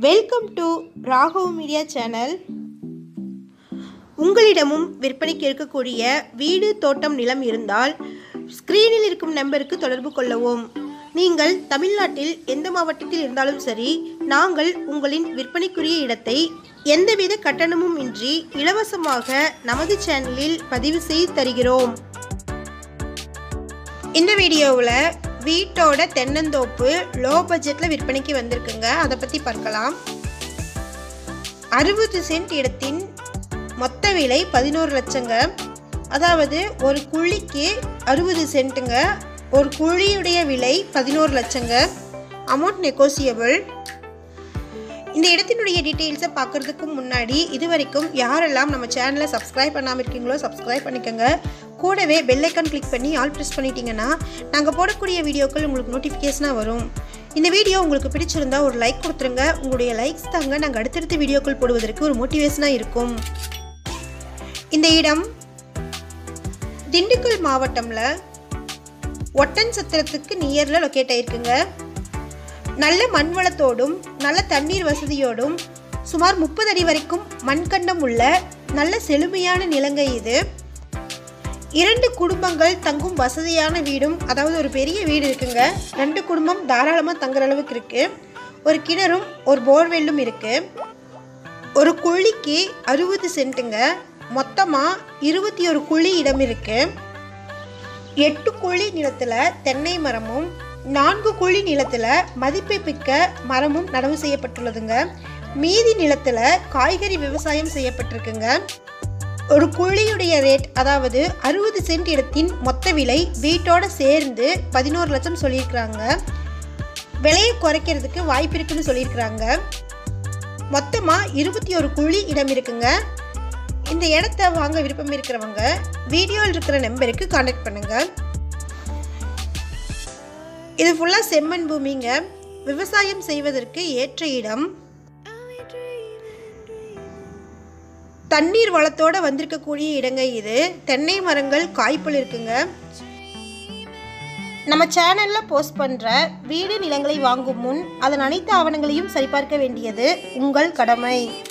welcome to Raghav media channel உங்களிடமும் விற்பனைக்கு இருக்கக்கூடிய வீடு தோட்டம் நிலம் இருந்தால் ஸ்க்ரீனில் இருக்கும் நம்பருக்கு தொடர்பு கொள்ளவும் நீங்கள் தமிழ்நாட்டில் எந்த மாவட்டத்தில் இருந்தாலும் சரி நாங்கள் உங்களின் விற்பனைக்குரிய இடத்தை எந்தவித கட்டணமும் இன்றி இலவசமாக நமது சேனலில் பதிவு செய்து தருகிறோம் இந்த வீடியோவில் வீட்டோட தென்னந்தோப்பு லோ பட்ஜெட்டில் விற்பனைக்கு வந்திருக்குங்க அதை பற்றி பார்க்கலாம் அறுபது சென்ட் இடத்தின் மொத்த விலை பதினோரு லட்சங்க அதாவது ஒரு குழிக்கு அறுபது சென்ட்டுங்க ஒரு குழியுடைய விலை பதினோரு லட்சங்க அமௌண்ட் நெகோசியபிள் இந்த இடத்தினுடைய டீட்டெயில்ஸை பார்க்குறதுக்கு முன்னாடி இது வரைக்கும் யாரெல்லாம் நம்ம சேனலை சப்ஸ்கிரைப் பண்ணாமல் இருக்கீங்களோ சப்ஸ்கிரைப் பண்ணிக்கோங்க கூடவே பெல் ஐக்கான் கிளிக் பண்ணி ஆல் ப்ரெஸ் பண்ணிட்டீங்கன்னா நாங்கள் போடக்கூடிய வீடியோக்கள் உங்களுக்கு நோட்டிஃபிகேஷனாக வரும் இந்த வீடியோ உங்களுக்கு பிடிச்சிருந்தா ஒரு லைக் கொடுத்துருங்க உங்களுடைய லைக்ஸ் தாங்க நாங்கள் அடுத்தடுத்த வீடியோக்கள் போடுவதற்கு ஒரு மோட்டிவேஷனாக இருக்கும் இந்த இடம் திண்டுக்கல் மாவட்டம்ல ஒட்டன் சத்திரத்துக்கு நியரில் லொக்கேட் ஆயிருக்குங்க நல்ல மண் வளத்தோடும் நல்ல தண்ணீர் வசதியோடும் சுமார் முப்பது அடி வரைக்கும் மண்கண்டம் உள்ள நல்ல செழுமையான நிலங்க இது இரண்டு குடும்பங்கள் தங்கும் வசதியான வீடும் அதாவது ஒரு பெரிய வீடு இருக்குங்க ரெண்டு குடும்பம் தாராளமாக தங்குற அளவுக்கு இருக்கு ஒரு கிணறும் ஒரு போர்வெல்லும் இருக்கு ஒரு குழிக்கு அறுபது சென்ட்டுங்க மொத்தமாக இருபத்தி ஒரு குழி இடம் இருக்கு எட்டு குழி நிலத்தில் தென்னை மரமும் நான்கு குழி நிலத்தில் மதிப்பை பிக்க மரமும் நடவு செய்யப்பட்டுள்ளதுங்க மீதி நிலத்தில் காய்கறி விவசாயம் செய்யப்பட்டிருக்குங்க ஒரு குழியுடைய ரேட் அதாவது அறுபது சென்ட் இடத்தின் மொத்த விலை வீட்டோட சேர்ந்து பதினோரு லட்சம் சொல்லியிருக்கிறாங்க விலையை குறைக்கிறதுக்கு வாய்ப்பு இருக்குன்னு சொல்லியிருக்கிறாங்க மொத்தமாக இருபத்தி ஒரு குழி இடம் இருக்குங்க இந்த இடத்த வாங்க விருப்பம் இருக்கிறவங்க வீடியோவில் இருக்கிற நம்பருக்கு காண்டாக்ட் பண்ணுங்கள் இது ஃபுல்லாக செம்மண் பூமிங்க விவசாயம் செய்வதற்கு ஏற்ற இடம் தண்ணீர் வளத்தோட வந்திருக்கக்கூடிய இடங்க இது தென்னை மரங்கள் காய்ப்புள் இருக்குங்க நம்ம சேனலில் போஸ்ட் பண்ணுற வீடு நிலங்களை வாங்கும் முன் அதன் அனைத்து ஆவணங்களையும் சரிபார்க்க வேண்டியது உங்கள் கடமை